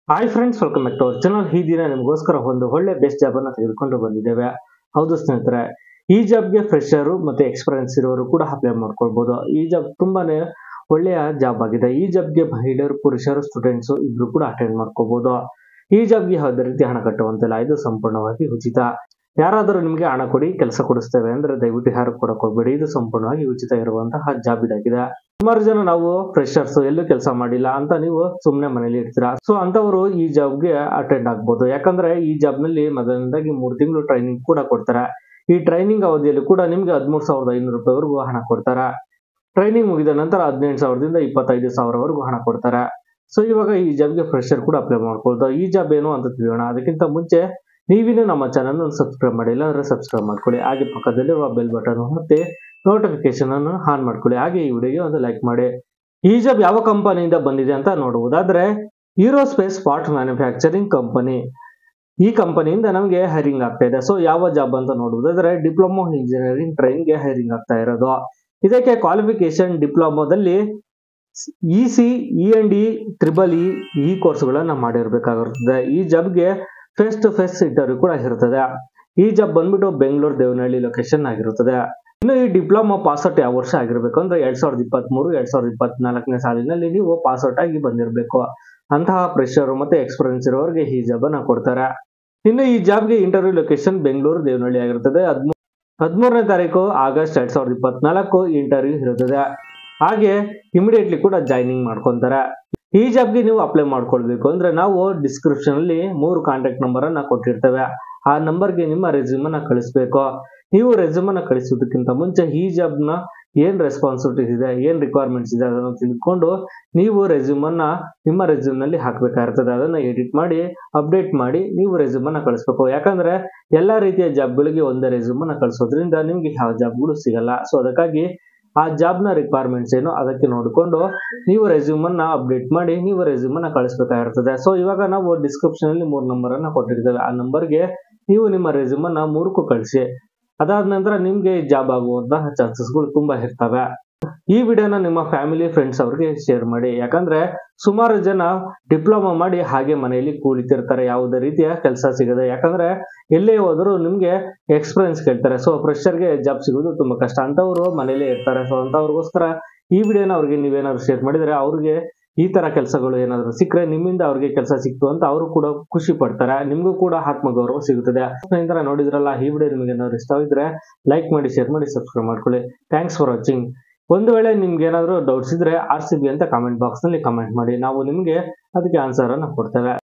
hi friends welcome back to our channel ಈ ದಿನ ನಿಮಗೋಸ್ಕರ ಒಂದು ಒಳ್ಳೆ ಬೆಸ್ಟ್ ಜಾಬ್ ಅನ್ನ ತೆಗೆದುಕೊಂಡು ಬಂದಿದ್ದೇವೆ ಹೌದು ಸ್ನೇಹಿತರೆ ಈ ಜಾಬ್ಗೆ ಫ್ರೆಶರು ಮತ್ತೆ ಎಕ್ಸ್ಪೀರಿಯನ್ಸ್ ಇರೋರು ಕೂಡ ಅಪ್ಲೈ ಮಾಡ್ಕೊಳ್ಬಹುದು ಈ ಜಾಬ್ ತುಂಬಾನೇ ಒಳ್ಳೆಯ ಜಾಬ್ ಆಗಿದೆ ಈ ಜಾಬ್ಗೆ ಮಹಿಳೆಯರು ಪುರುಷರು ಸ್ಟೂಡೆಂಟ್ಸ್ ಇಬ್ರು ಕೂಡ ಅಟೆಂಡ್ ಮಾಡ್ಕೋಬಹುದು ಈ ಜಾಬ್ಗೆ ಯಾವುದೇ ರೀತಿ ಹಣ ಕಟ್ಟುವಂತಿಲ್ಲ ಇದು ಸಂಪೂರ್ಣವಾಗಿ ಉಚಿತ ಯಾರಾದರೂ ನಿಮಗೆ ಹಣ ಕೊಡಿ ಕೆಲಸ ಕೊಡಿಸ್ತೇವೆ ಅಂದ್ರೆ ದಯವಿಟ್ಟು ಯಾರು ಕೊಡಕ್ ಹೋಗ್ಬೇಡಿ ಇದು ಸಂಪೂರ್ಣವಾಗಿ ಉಚಿತ ಇರುವಂತಹ ಜಾಬ್ ಇದಾಗಿದೆ ಸುಮಾರು ಜನ ನಾವು ಫ್ರೆಶರ್ಸ್ ಎಲ್ಲೂ ಕೆಲಸ ಮಾಡಿಲ್ಲ ಅಂತ ನೀವು ಸುಮ್ಮನೆ ಮನೇಲಿ ಇರ್ತೀರಾ ಸೊ ಅಂತವರು ಈ ಜಾಬ್ಗೆ ಅಟೆಂಡ್ ಆಗ್ಬೋದು ಯಾಕಂದ್ರೆ ಈ ಜಾಬ್ ನಲ್ಲಿ ಮೊದಲನೇದಾಗಿ ಮೂರು ತಿಂಗಳು ಟ್ರೈನಿಂಗ್ ಕೂಡ ಕೊಡ್ತಾರೆ ಈ ಟ್ರೈನಿಂಗ್ ಅವಧಿಯಲ್ಲಿ ಕೂಡ ನಿಮ್ಗೆ ಹದಿಮೂರು ಸಾವಿರದ ಐನೂರು ರೂಪಾಯಿವರೆಗೂ ಹಣ ಕೊಡ್ತಾರೆ ಟ್ರೈನಿಂಗ್ ಮುಗಿದ ನಂತರ ಹದಿನೆಂಟು ಸಾವಿರದಿಂದ ಇಪ್ಪತ್ತೈದು ಸಾವಿರವರೆಗೂ ಹಣ ಕೊಡ್ತಾರೆ ಸೊ ಇವಾಗ ಈ ಜಾಬ್ಗೆ ಫ್ರೆಶರ್ ಕೂಡ ಅಪ್ಲೈ ಮಾಡ್ಕೊಳ್ತಾ ಈ ಜಾಬ್ ಏನು ಅಂತ ತಿಳಿಯೋಣ ಅದಕ್ಕಿಂತ ಮುಂಚೆ ನೀವಿನ್ನೂ ನಮ್ಮ ಚಾನಲ್ ಸಬ್ಸ್ಕ್ರೈಬ್ ಮಾಡಿಲ್ಲ ಅಂದ್ರೆ ಸಬ್ಸ್ಕ್ರೈಬ್ ಮಾಡ್ಕೊಳ್ಳಿ ಹಾಗೆ ಪಕ್ಕದಲ್ಲಿರುವ ಬೆಲ್ ಬಟನ್ ಮತ್ತೆ ನೋಟಿಫಿಕೇಶನ್ ಅನ್ನು ಆನ್ ಮಾಡ್ಕೊಳ್ಳಿ ಹಾಗೆ ಈ ವಿಡಿಯೋಗೆ ಒಂದು ಲೈಕ್ ಮಾಡಿ ಈ ಜಾಬ್ ಯಾವ ಕಂಪನಿಯಿಂದ ಬಂದಿದೆ ಅಂತ ನೋಡುವುದಾದ್ರೆ ಸ್ಪೇಸ್ ಪಾರ್ಟ್ ಮ್ಯಾನುಫ್ಯಾಕ್ಚರಿಂಗ್ ಕಂಪನಿ ಈ ಕಂಪನಿಯಿಂದ ನಮಗೆ ಹೈರಿಂಗ್ ಆಗ್ತಾ ಇದೆ ಸೊ ಯಾವ ಜಾಬ್ ಅಂತ ನೋಡುವುದಾದ್ರೆ ಡಿಪ್ಲೊಮೊ ಇಂಜಿನಿಯರಿಂಗ್ ಟ್ರೈನ್ಗೆ ಹೈರಿಂಗ್ ಆಗ್ತಾ ಇರೋದು ಇದಕ್ಕೆ ಕ್ವಾಲಿಫಿಕೇಶನ್ ಡಿಪ್ಲೊಮೋದಲ್ಲಿ E C E and triple E ಈ ಕೋರ್ಸ್ಗಳನ್ನ ಮಾಡಿರ್ಬೇಕಾಗಿರ್ತದೆ ಈ ಜಾಬ್ಗೆ ಫೇಸ್ ಟು ಫೇಸ್ ಇಂಟರ್ವ್ಯೂ ಕೂಡ ಇರುತ್ತದೆ ಈ ಜಾಬ್ ಬಂದ್ಬಿಟ್ಟು ಬೆಂಗಳೂರು ದೇವನಹಳ್ಳಿ ಲೊಕೇಶನ್ ಆಗಿರುತ್ತದೆ ಇನ್ನು ಈ ಡಿಪ್ಲೊಮಾ ಪಾಸ್ಔಟ್ ಯಾವ ವರ್ಷ ಆಗಿರ್ಬೇಕು ಅಂದ್ರೆ ಎರಡ್ ಸಾವಿರದ ಇಪ್ಪತ್ತ್ ಮೂರು ಎರಡ್ ಸಾವಿರದ ಇಪ್ಪತ್ನಾಲ್ಕನೇ ಸಾಲಿನಲ್ಲಿ ನೀವು ಪಾಸ್ಔಟ್ ಆಗಿ ಬಂದಿರಬೇಕು ಅಂತಹ ಪ್ರೆಷರ್ ಮತ್ತೆ ಎಕ್ಸ್ಪೀರಿಯನ್ಸ್ ಇರೋರಿಗೆ ಈ ಜಾಬ್ ಅನ್ನ ಕೊಡ್ತಾರೆ ಇನ್ನು ಈ ಜಾಬ್ಗೆ ಇಂಟರ್ವ್ಯೂ ಲೊಕೇಶನ್ ಬೆಂಗಳೂರು ದೇವನಹಳ್ಳಿ ಆಗಿರುತ್ತದೆ ಹದ್ಮೂ ಹದಿಮೂರನೇ ತಾರೀಕು ಆಗಸ್ಟ್ ಎರಡ್ ಸಾವಿರದ ಇಪ್ಪತ್ನಾಲ್ಕು ಇಂಟರ್ವ್ಯೂ ಇರುತ್ತದೆ ಹಾಗೆ ಇಮಿಡಿಯೇಟ್ಲಿ ಕೂಡ ಜಾಯ್ನಿಂಗ್ ಮಾಡ್ಕೊಂತಾರೆ ಈ ಜಾಬ್ಗೆ ನೀವು ಅಪ್ಲೈ ಮಾಡ್ಕೊಳ್ಬೇಕು ಅಂದ್ರೆ ನಾವು ಡಿಸ್ಕ್ರಿಪ್ಷನ್ ಅಲ್ಲಿ ಮೂರು ಕಾಂಟ್ಯಾಕ್ಟ್ ನಂಬರ್ ಅನ್ನ ಕೊಟ್ಟಿರ್ತೇವೆ ಆ ನಂಬರ್ಗೆ ನಿಮ್ಮ ರೆಸ್ಯೂಮ್ ಅನ್ನ ಕಳಿಸ್ಬೇಕು ನೀವು ರೆಸ್ಯೂಮ್ ಅನ್ನ ಕಳಿಸೋದಕ್ಕಿಂತ ಮುಂಚೆ ಈ ಜಾಬ್ ನ ಏನ್ ರೆಸ್ಪಾನ್ಸಿಬಿಲಿಟೀಸ್ ಇದೆ ಏನ್ ರಿಕ್ವೈರ್ಮೆಂಟ್ಸ್ ಇದೆ ಅದನ್ನು ತಿಳ್ಕೊಂಡು ನೀವು ರೆಸ್ಯೂಮ್ ಅನ್ನ ನಿಮ್ಮ ರೆಸ್ಯೂಮ್ ನಲ್ಲಿ ಹಾಕ್ಬೇಕಾಗಿರ್ತದೆ ಅದನ್ನ ಎಡಿಟ್ ಮಾಡಿ ಅಪ್ಡೇಟ್ ಮಾಡಿ ನೀವು ರೆಸ್ಯೂಮ್ ಅನ್ನ ಕಳಿಸ್ಬೇಕು ಯಾಕಂದ್ರೆ ಎಲ್ಲಾ ರೀತಿಯ ಜಾಬ್ಗಳಿಗೆ ಒಂದೇ ರೆಸ್ಯೂಮ್ ಅನ್ನ ಕಳಿಸೋದ್ರಿಂದ ನಿಮ್ಗೆ ಯಾವ ಜಾಬ್ಗಳು ಸಿಗಲ್ಲ ಸೊ ಅದಕ್ಕಾಗಿ ಆ ಜಾಬ್ ನ ರಿಕ್ವೈರ್ಮೆಂಟ್ಸ್ ಏನು ಅದಕ್ಕೆ ನೋಡಿಕೊಂಡು ನೀವು ರೆಸ್ಯೂಮ್ ಅನ್ನ ಅಪ್ಡೇಟ್ ಮಾಡಿ ನೀವು ರೆಸ್ಯೂಮ್ ಅನ್ನ ಕಳಿಸ್ಬೇಕಾಗಿರ್ತದೆ ಸೊ ಇವಾಗ ನಾವು ಡಿಸ್ಕ್ರಿಪ್ಷನ್ ಅಲ್ಲಿ ಮೂರು ನಂಬರ್ ಅನ್ನ ಕೊಟ್ಟಿರ್ತೇವೆ ಆ ನಂಬರ್ಗೆ ನೀವು ನಿಮ್ಮ ರೆಸ್ಯೂಮ್ ಅನ್ನ ಮೂರಕ್ಕೂ ಕಳಿಸಿ ಅದಾದ ನಂತರ ನಿಮ್ಗೆ ಜಾಬ್ ಆಗುವಂತಹ ಚಾನ್ಸಸ್ಗಳು ತುಂಬಾ ಇರ್ತವೆ ಈ ವಿಡಿಯೋನ ನಿಮ್ಮ ಫ್ಯಾಮಿಲಿ ಫ್ರೆಂಡ್ಸ್ ಅವ್ರಿಗೆ ಶೇರ್ ಮಾಡಿ ಯಾಕಂದ್ರೆ ಸುಮಾರು ಜನ ಡಿಪ್ಲೊಮಾ ಮಾಡಿ ಹಾಗೆ ಮನೆಯಲ್ಲಿ ಕೂಲಿತಿರ್ತಾರೆ ಯಾವುದೇ ರೀತಿಯ ಕೆಲಸ ಸಿಗದೆ ಯಾಕಂದ್ರೆ ಎಲ್ಲೇ ಹೋದ್ರು ನಿಮ್ಗೆ ಎಕ್ಸ್ಪೀರಿಯನ್ಸ್ ಕೇಳ್ತಾರೆ ಸೊ ಫ್ರೆಶರ್ಗೆ ಜಾಬ್ ಸಿಗೋದು ತುಂಬಾ ಕಷ್ಟ ಅಂತವ್ರು ಮನೇಲೇ ಇರ್ತಾರೆ ಸೊ ಅಂತವ್ರಿಗೋಸ್ಕರ ಈ ವಿಡಿಯೋನ ಅವ್ರಿಗೆ ನೀವೇನಾದ್ರು ಶೇರ್ ಮಾಡಿದ್ರೆ ಅವ್ರಿಗೆ ಈ ತರ ಕೆಲಸಗಳು ಏನಾದ್ರು ಸಿಕ್ಕರೆ ನಿಮ್ಮಿಂದ ಅವ್ರಿಗೆ ಕೆಲಸ ಸಿಕ್ತು ಅಂತ ಅವರು ಕೂಡ ಖುಷಿ ಪಡ್ತಾರೆ ನಿಮ್ಗೂ ಕೂಡ ಆತ್ಮಗೌರವ ಸಿಗುತ್ತದೆ ಸ್ನೇಹಿತರ ನೋಡಿದ್ರಲ್ಲ ಈ ವಿಡಿಯೋ ನಿಮಗೆ ಏನಾದ್ರು ಇಷ್ಟವಿದ್ರೆ ಲೈಕ್ ಮಾಡಿ ಶೇರ್ ಮಾಡಿ ಸಬ್ಸ್ಕ್ರೈಬ್ ಮಾಡ್ಕೊಳ್ಳಿ ಥ್ಯಾಂಕ್ಸ್ ಫಾರ್ ವಾಚಿಂಗ್ ಒಂದು ವೇಳೆ ನಿಮ್ಗೆ ಏನಾದ್ರು ಡೌಟ್ಸ್ ಇದ್ರೆ ಆರ್ ಸಿ ಬಿ ಅಂತ ಕಾಮೆಂಟ್ ಬಾಕ್ಸ್ ನಲ್ಲಿ ಕಮೆಂಟ್ ಮಾಡಿ ನಾವು ನಿಮ್ಗೆ ಅದಕ್ಕೆ ಆನ್ಸರ್ ಅನ್ನ ಕೊಡ್ತೇವೆ